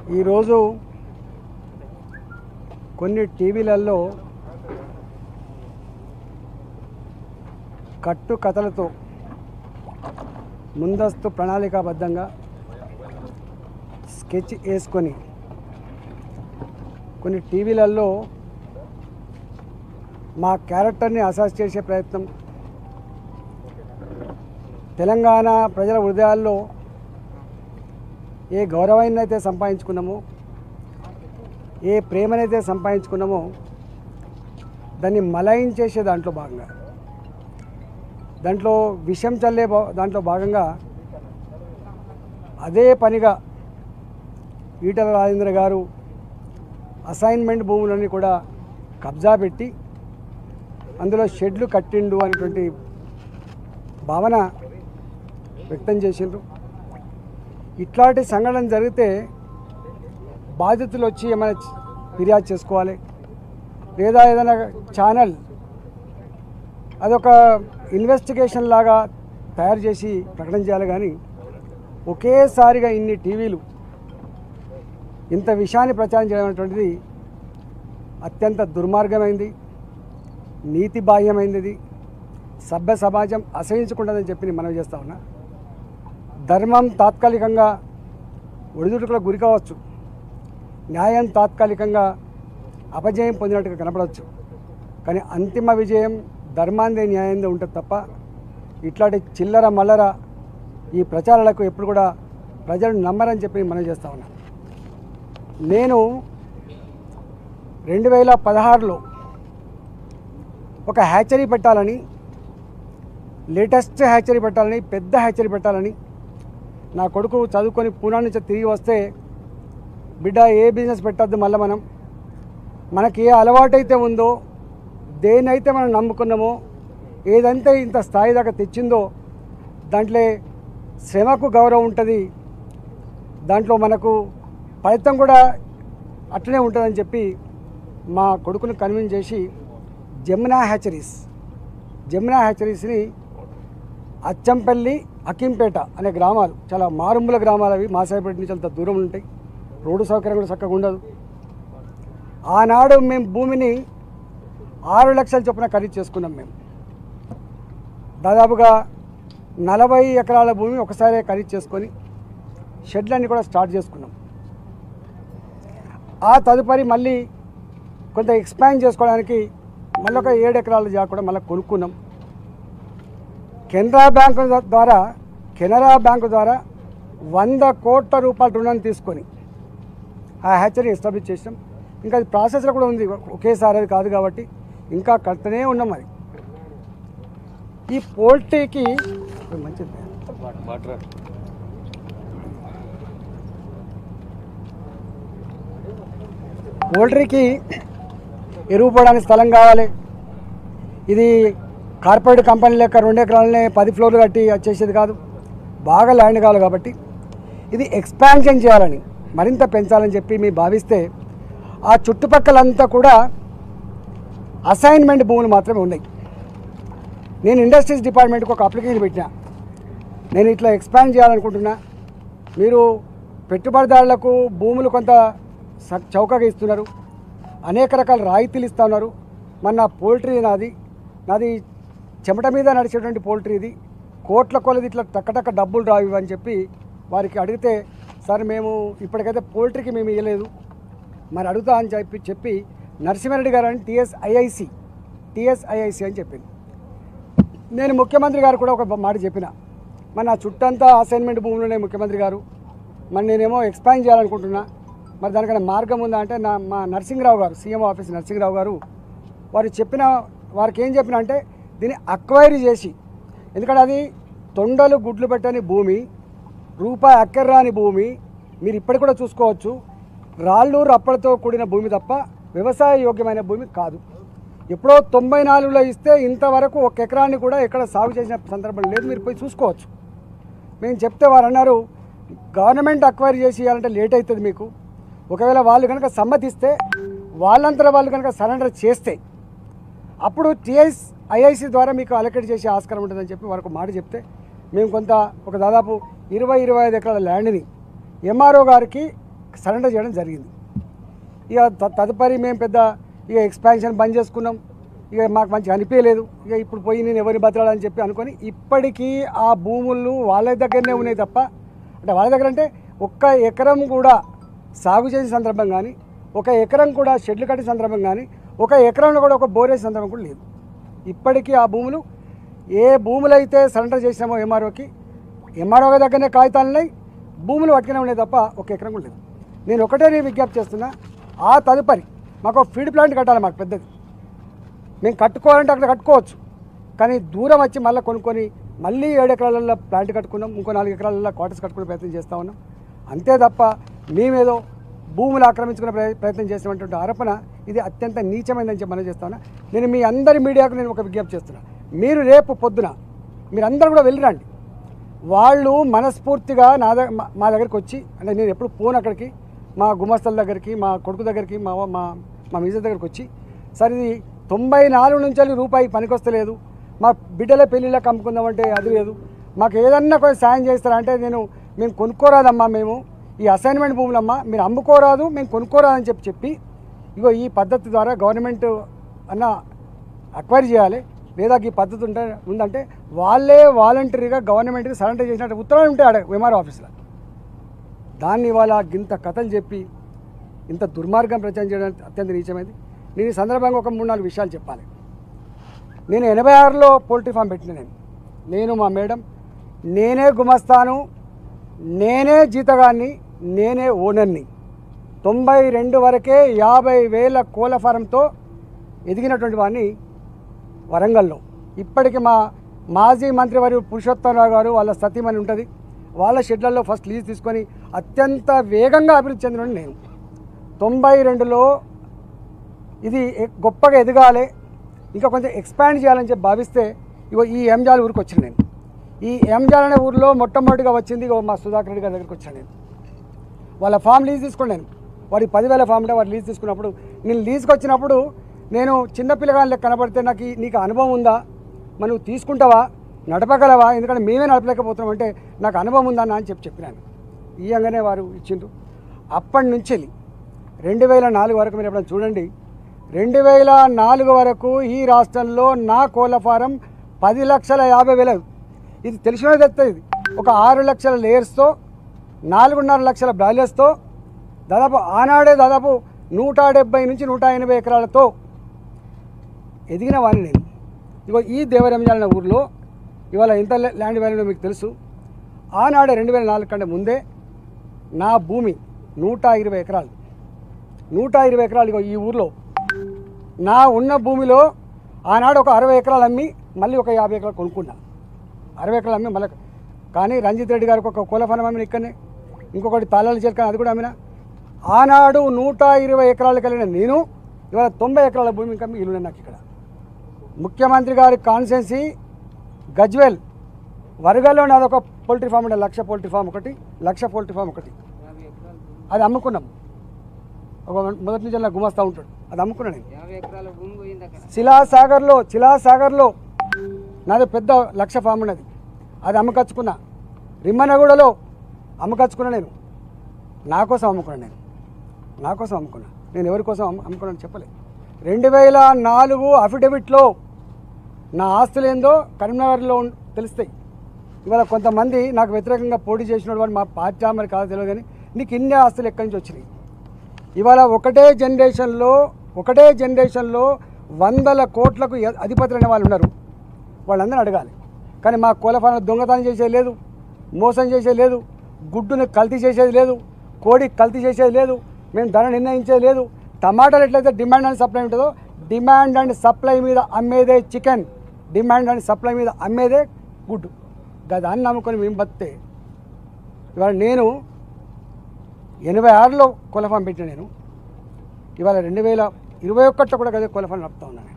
ఈరోజు కొన్ని టీవీలలో కట్టు కథలతో ముందస్తు ప్రణాళికాబద్ధంగా స్కెచ్ వేసుకొని కొన్ని టీవీలలో మా క్యారెక్టర్ని అసాస్ చేసే ప్రయత్నం తెలంగాణ ప్రజల హృదయాల్లో ఏ గౌరవాన్ని అయితే సంపాదించుకున్నామో ఏ ప్రేమనైతే సంపాదించుకున్నామో దాన్ని మలయించేసే దాంట్లో భాగంగా దాంట్లో విషం చల్లే భా- దాంట్లో భాగంగా అదే పనిగా ఈటల రాజేంద్ర గారు అసైన్మెంట్ భూములన్నీ కూడా కబ్జా పెట్టి అందులో షెడ్లు కట్టిండు అనేటువంటి భావన వ్యక్తం చేసిండ్రు ఇట్లాంటి సంఘటన జరిగితే బాధితులు వచ్చి ఏమైనా చ- ఫిర్యాదు చేసుకోవాలి లేదా ఏదైనా ఛానల్ అదొక ఇన్వెస్టిగేషన్ లాగా తయారు చేసి ప్రకటన చేయాలి కానీ ఒకేసారిగా ఇన్ని టీవీలు ఇంత విషయాన్ని ప్రచారం చేయడం అనేటువంటిది అత్యంత దుర్మార్గమైంది నీతి బాహ్యమైనది సభ్య సమాజం అసహించకుండదని చెప్పి నేను మనవి చేస్తా ఉన్నా ధర్మం తాత్కాలికంగా ఒడిదుడుకులకు గురి కావచ్చు న్యాయం తాత్కాలికంగా అపజయం పొందినట్టుగా కనపడవచ్చు కానీ అంతిమ విజయం ధర్మాందే న్యాయందే ఉంటుంది తప్ప ఇట్లాంటి చిల్లర మల్లర ఈ ప్రచారాలకు ఎప్పుడు కూడా ప్రజలు నమ్మరని చెప్పి మనం చేస్తా ఉన్నా నేను రెండు వేల పదహారులో ఒక హ్యాచరీ పెట్టాలని లేటెస్ట్ హ్యాచరీ పెట్టాలని పెద్ద హ్యాచరీ పెట్టాలని నా కొడుకు చదువుకొని పూనా నుంచి తిరిగి వస్తే బిడ్డ ఏ బిజినెస్ పెట్టద్దు మళ్ళీ మనం మనకి ఏ అలవాటైతే ఉందో దేనైతే మనం నమ్ముకున్నామో ఏదంటే ఇంత స్థాయి దాకా తెచ్చిందో దాంట్లో శ్రమకు గౌరవం ఉంటుంది దాంట్లో మనకు ఫలితం కూడా అట్లనే ఉంటుందని చెప్పి మా కొడుకును కన్విన్స్ చేసి జమునా హ్యాచరీస్ జమునా హ్యాచరీస్ని అచ్చంపల్లి అకింపేట అనే గ్రామాలు చాలా మారుమూల గ్రామాలు అవి మాసాయిపేట నుంచి అంత దూరం ఉంటాయి రోడ్డు సౌకర్యం కూడా చక్కగా ఉండదు ఆనాడు మేము భూమిని ఆరు లక్షల చొప్పున ఖరీదు చేసుకున్నాం మేము దాదాపుగా నలభై ఎకరాల భూమి ఒకసారి ఖరీదు చేసుకొని షెడ్లన్నీ కూడా స్టార్ట్ చేసుకున్నాం ఆ తదుపరి మళ్ళీ కొంత ఎక్స్పాండ్ చేసుకోవడానికి మళ్ళీ ఒక ఏడు ఎకరాల జాగా కూడా మళ్ళీ కొనుక్కున్నాం కెనరా బ్యాంకు ద్వారా కెనరా బ్యాంకు ద్వారా వంద కోట్ల రూపాయల రుణాన్ని తీసుకొని ఆ హ్యాచరీ ఎస్టాబ్లిష్ చేసాం ఇంకా అది ప్రాసెస్లో కూడా ఉంది ఒకేసారి అది కాదు కాబట్టి ఇంకా కడుతూనే ఉన్నాం అది ఈ పోల్ట్రీకి మంచిది పోల్ట్రీకి ఎరువు పోవడానికి స్థలం కావాలి ఇది కార్పొరేట్ కంపెనీ లెక్క రెండు ఎకరాలనే పది ఫ్లోర్లు కట్టి వచ్చేసేది కాదు బాగా ల్యాండ్ కావాలి కాబట్టి ఇది ఎక్స్పాన్షన్ చేయాలని మరింత పెంచాలని చెప్పి మేము భావిస్తే ఆ చుట్టుపక్కలంతా కూడా అసైన్మెంట్ భూములు మాత్రమే ఉన్నాయి నేను ఇండస్ట్రీస్ డిపార్ట్మెంట్కి ఒక అప్లికేషన్ పెట్టినా నేను ఇట్లా ఎక్స్పాండ్ చేయాలనుకుంటున్నా మీరు పెట్టుబడిదారులకు భూములు కొంత స- చౌకగా ఇస్తున్నారు అనేక రకాల రాయితీలు ఇస్తా ఉన్నారు మన నా పోల్ట్రీ నాది నాది చెమట మీద నడిచేటువంటి పోల్ట్రీ ఇది కోట్ల కొలది ఇట్లా టక్కటక్క డబ్బులు రావు అని చెప్పి వారికి అడిగితే సార్ మేము ఇప్పటికైతే పోల్ట్రీకి మేము ఇవ్వలేదు మరి అడుగుతా అని చెప్పి చెప్పి నరసింహారెడ్డి గారు అని టీఎస్ఐఐసి టీఎస్ఐఐసి అని చెప్పింది నేను ముఖ్యమంత్రి గారు కూడా ఒక మాట చెప్పిన మరి నా చుట్టంతా అసైన్మెంట్ భూములున్నాయి ముఖ్యమంత్రి గారు మరి నేనేమో ఎక్స్పాండ్ చేయాలనుకుంటున్నా మరి దానికన్నా మార్గం ఉందా అంటే నా మా నరసింహరావు గారు సీఎం ఆఫీస్ నరసింహరావు గారు వారు చెప్పిన వారికి ఏం చెప్పిన అంటే దీన్ని అక్వైరీ చేసి ఎందుకంటే అది తొండలు గుడ్లు పెట్టని భూమి రూపాయి అక్కర్రాని భూమి మీరు ఇప్పటికి కూడా చూసుకోవచ్చు రాళ్ళు రప్పలతో కూడిన భూమి తప్ప వ్యవసాయ యోగ్యమైన భూమి కాదు ఎప్పుడో తొంభై నాలుగులో ఇస్తే ఇంతవరకు ఒక ఎకరాన్ని కూడా ఎక్కడ సాగు చేసిన సందర్భం లేదు మీరు పోయి చూసుకోవచ్చు మేము చెప్తే వారు అన్నారు గవర్నమెంట్ అక్వైరీ చేసి ఇవ్వాలంటే లేట్ అవుతుంది మీకు ఒకవేళ వాళ్ళు కనుక సమ్మతిస్తే వాళ్ళంతలో వాళ్ళు కనుక సరెండర్ చేస్తే అప్పుడు టీఐస్ ఐఐసి ద్వారా మీకు అలొకేట్ చేసే ఆస్కారం ఉంటుందని చెప్పి వారికి మాట చెప్తే మేము కొంత ఒక దాదాపు ఇరవై ఇరవై ఐదు ఎకరాల ల్యాండ్ని ఎంఆర్ఓ గారికి సరెండర్ చేయడం జరిగింది ఇక త- తదుపరి మేము పెద్ద ఇక ఎక్స్పాన్షన్ బంద్ చేసుకున్నాం ఇక మాకు మంచిగా అనిపించలేదు ఇక ఇప్పుడు పోయి నేను ఎవరిని బతలాలని చెప్పి అనుకొని ఇప్పటికీ ఆ భూములు వాళ్ళ దగ్గరనే ఉన్నాయి తప్ప అంటే వాళ్ళ దగ్గర అంటే ఒక్క ఎకరం కూడా సాగు చేసిన సందర్భం కానీ ఒక ఎకరం కూడా షెడ్లు కట్టిన సందర్భం కానీ ఒక ఎకరంలో కూడా ఒక బోరేసిన సందర్భం కూడా లేదు ఇప్పటికీ ఆ భూములు ఏ భూములు అయితే సరెండర్ చేసినామో ఎంఆర్ఓకి ఎంఆర్ఓ దగ్గరనే కాగితాలు ఉన్నాయి భూములు పట్టుకునే ఉన్నాయి తప్ప ఒక ఎకరం కూడా లేదు నేను ఒకటే నేను విజ్ఞప్తి చేస్తున్నా ఆ తదుపరి మాకు ఒక ఫీడ్ ప్లాంట్ కట్టాలి మాకు పెద్దది మేము కట్టుకోవాలంటే అక్కడ కట్టుకోవచ్చు కానీ దూరం వచ్చి మళ్ళీ కొనుక్కొని మళ్ళీ ఏడు ఎకరాలలో ప్లాంట్ కట్టుకున్నాం ఇంకో నాలుగు ఎకరాలలో క్వార్టర్స్ కట్టుకునే ప్రయత్నం చేస్తూ ఉన్నాం అంతే తప్ప మేమేదో భూములు ఆక్రమించుకునే ప్రయ- ప్రయత్నం చేసినటువంటి ఆరోపణ ఇది అత్యంత నీచమైందని చెప్పి మనం చేస్తా ఉన్నా నేను మీ అందరి మీడియాకు నేను ఒక విజ్ఞప్తి చేస్తున్నా మీరు రేపు పొద్దున మీరందరూ కూడా వెళ్ళిరండి వాళ్ళు మనస్ఫూర్తిగా నా దగ్గర మా- మా దగ్గరికి వచ్చి అంటే నేను ఎప్పుడు పోను అక్కడికి మా గుమస్తల దగ్గరికి మా కొడుకు దగ్గరికి మా మా మా మిజర్ దగ్గరికి వచ్చి సరే ఇది తొంభై నాలుగు నుంచి వెళ్ళి రూపాయి పనికొస్తలేదు మా బిడ్డల పెళ్ళిళ్ళకి అమ్ముకుందామంటే అది లేదు మాకు ఏదన్నా కొంచెం సాయం చేస్తారా అంటే నేను మేము కొనుక్కోరాదమ్మా మేము ఈ అసైన్మెంట్ భూములమ్మా మీరు అమ్ముకోరాదు మేము కొనుక్కోరాదని చెప్పి చెప్పి ఇగో ఈ పద్ధతి ద్వారా గవర్నమెంట్ అన్న అక్వైర్ చేయాలి లేదా ఈ పద్ధతి ఉంటే ఉందంటే వాళ్ళే వాలంటరీగా గవర్నమెంట్కి సరెండర్ చేసినట్టు ఉత్తరాలు ఉంటాయి ఆడ ఎంఆర్ఓ ఆఫీస్లో దాన్ని ఇవాళ ఇంత కథలు చెప్పి ఇంత దుర్మార్గం ప్రచారం చేయడం అత్యంత నీచమైంది నేను ఈ సందర్భంగా ఒక మూడు నాలుగు విషయాలు చెప్పాలి నేను ఎనభై ఆరులో పోల్ట్రీ ఫామ్ పెట్టిన నేను నేను మా మేడం నేనే గుమస్తాను నేనే జీతగాన్ని నేనే ఓనర్ని తొంభై రెండు వరకే యాభై వేల కోళ్ళ ఫారంతో ఎదిగినటువంటి వాడిని వరంగల్లో ఇప్పటికి మా మాజీ మంత్రివర్యు పురుషోత్తమరావు గారు వాళ్ళ సతీమణి ఉంటుంది వాళ్ళ షెడ్లలో ఫస్ట్ లీజ్ తీసుకొని అత్యంత వేగంగా అభివృద్ధి చెందిన నేను తొంభై రెండులో ఇది ఎ- గొప్పగా ఎదగాలి ఇంకా కొంచెం ఎక్స్పాండ్ చేయాలని చెప్పి భావిస్తే ఇగో ఈ ఎంజాల్ ఊరికి వచ్చిన నేను ఈ ఎంజాల్ అనే ఊరిలో మొట్టమొదటిగా వచ్చింది ఇగో మా సుధాకర్ రెడ్డి గారి దగ్గరికి వచ్చాను నేను వాళ్ళ ఫామ్ లీజ్ తీసుకున్నాను వాడి పదివేల ఫామ్ ఉంటే వాడు లీజ్ తీసుకున్నప్పుడు నేను లీజ్కి వచ్చినప్పుడు నేను చిన్న పిల్లగాని లెక్క కనబడితే నాకు ఈ- నీకు అనుభవం ఉందా మరి నువ్వు తీసుకుంటావా నడపగలవా ఎందుకంటే మేమే నడపలేకపోతున్నాం అంటే నాకు అనుభవం ఉందా అన్న అని చెప్పి చెప్పినాను ఇయ్యంగానే వారు ఇచ్చిండ్రు అప్పటి నుంచి రెండు వేల నాలుగు వరకు మీరు ఎప్పుడైనా చూడండి రెండు వేల నాలుగు వరకు ఈ రాష్ట్రంలో నా కోళ్ళ ఫారం పది లక్షల యాభై వేల ఇది తెలిసిన తెస్తుంది ఇది ఒక ఆరు లక్షల లేయర్స్తో నాలుగున్నర లక్షల బ్రాయిలర్స్తో దాదాపు ఆనాడే దాదాపు నూట డెబ్బై నుంచి నూట ఎనభై ఎకరాలతో ఎదిగిన వాడిని నేను ఇగో ఈ దేవరంజాల అనే ఊర్లో ఇవాళ ఎంత ల్యా- ల్యాండ్ వాల్యూ మీకు తెలుసు ఆనాడే రెండు వేల నాలుగు కంటే ముందే నా భూమి నూట ఇరవై ఎకరాలు నూట ఇరవై ఎకరాలు ఇగో ఈ ఊర్లో నా ఉన్న భూమిలో ఆనాడు ఒక అరవై ఎకరాలు అమ్మి మళ్ళీ ఒక యాభై ఎకరాలు కొనుక్కున్నా అరవై ఎకరాలు అమ్మి మళ్ళీ కానీ రంజిత్ రెడ్డి గారికి ఒక కులఫలం అమ్మిన ఇక్కడనే ఇంకొకటి తాళాలు చేరుకొని అది కూడా అమ్మిన ఆనాడు నూట ఇరవై ఎకరాలు కలిగిన నేను ఇవాళ తొంభై ఎకరాల భూమి ఇంకా మిగిలిన నాకు ఇక్కడ ముఖ్యమంత్రి గారి కాన్స్టెన్సీ గజ్వెల్ వరగల్లో నాది ఒక పోల్ట్రీ ఫామ్ ఉండే లక్ష పోల్ట్రీ ఫామ్ ఒకటి లక్ష పోల్ట్రీ ఫామ్ ఒకటి యాభై ఎకరాలు అది అమ్ముకున్నాం ఒక మొదటి నుంచి అలా గుమస్తా ఉంటాడు అది అమ్ముకున్నాను నేను యాభై ఎకరాల భూమి పోయింది అక్కడ శిలాసాగర్లో శిలాసాగర్లో నాది పెద్ద లక్ష ఫామ్ ఉన్నది అది అమ్మకచ్చుకున్నా రిమ్మనగూడలో అమ్మకచ్చుకున్నా నేను నా కోసం అమ్ముకున్నా నేను నా కోసం అమ్ముకున్నా నేను ఎవరి కోసం అమ్ము అమ్ముకున్నాను చెప్పలే రెండు వేల నాలుగు అఫిడవిట్లో నా ఆస్తులు ఏందో కరీంనగర్లో ఉన్- తెలుస్తాయి ఇవాళ కొంతమంది నాకు వ్యతిరేకంగా పోటీ చేసిన వాడు మా పార్టీ మరి కాదో తెలియదు కానీ నీకు ఇన్ని ఆస్తులు ఎక్కడి నుంచి వచ్చినాయి ఇవాళ ఒకటే జనరేషన్లో ఒకటే జనరేషన్లో వందల కోట్లకు ఎ- అధిపతులైన వాళ్ళు ఉన్నారు వాళ్ళందరూ అడగాలి కానీ మా కోలఫాన దొంగతనం చేసేది లేదు మోసం చేసేది లేదు గుడ్డుని కల్తీ చేసేది లేదు కోడి కల్తీ చేసేది లేదు మేము ధర నిర్ణయించేది లేదు టమాటాలు ఎట్లయితే డిమాండ్ అండ్ సప్లై ఉంటుందో డిమాండ్ అండ్ సప్లై మీద అమ్మేదే చికెన్ డిమాండ్ అండ్ సప్లై మీద అమ్మేదే గుడ్డు దాన్ని నమ్ముకొని మేము బతితే ఇవాళ నేను ఎనభై ఆరులో కులఫాం పెట్టిన నేను ఇవాళ రెండు వేల ఇరవై ఒకటిలో కూడా అదే కులఫాం నడుపుతా ఉన్నాను